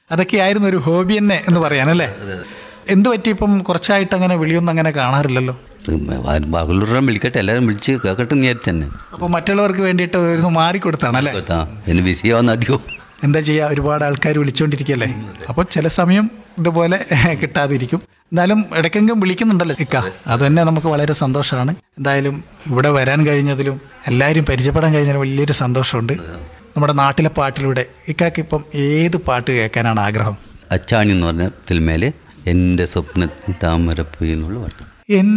അതൊക്കെയായിരുന്നു ഒരു ഹോബി തന്നെ എന്ന് പറയാനല്ലേ എന്ത് പറ്റി ഇപ്പം കുറച്ചായിട്ട് അങ്ങനെ വിളിയൊന്നും അങ്ങനെ കാണാറില്ലല്ലോ ബാഗുലൂരം വിളിക്കട്ടെ എല്ലാവരും വിളിച്ച് കേൾക്കട്ടെ എന്ന് വിചാരിച്ചു തന്നെ അപ്പോൾ മറ്റുള്ളവർക്ക് വേണ്ടിയിട്ട് ഒന്ന് മാറിക്കൊടുത്താണല്ലേ ആ പിന്നെ ബിസി ആവുന്ന അധികം എന്താ ചെയ്യുക ഒരുപാട് ആൾക്കാർ വിളിച്ചുകൊണ്ടിരിക്കുകയല്ലേ അപ്പോൾ ചില സമയം ഇതുപോലെ കിട്ടാതിരിക്കും എന്നാലും ഇടയ്ക്കെങ്കിലും വിളിക്കുന്നുണ്ടല്ലോ ഇക്ക അത് തന്നെ നമുക്ക് വളരെ സന്തോഷമാണ് എന്തായാലും ഇവിടെ വരാൻ കഴിഞ്ഞതിലും എല്ലാവരും പരിചയപ്പെടാൻ കഴിഞ്ഞാലും വലിയൊരു സന്തോഷമുണ്ട് നമ്മുടെ നാട്ടിലെ പാട്ടിലൂടെ ഇക്കാക്ക് ഇപ്പം ഏത് പാട്ട് കേൾക്കാനാണ് ആഗ്രഹം അച്ചാണി എന്ന് പറഞ്ഞ സിനിമയിൽ എൻ്റെ സ്വപ്നത്തിൽ താമരപ്പുഴ എന്നുള്ള പാട്ട് എൻ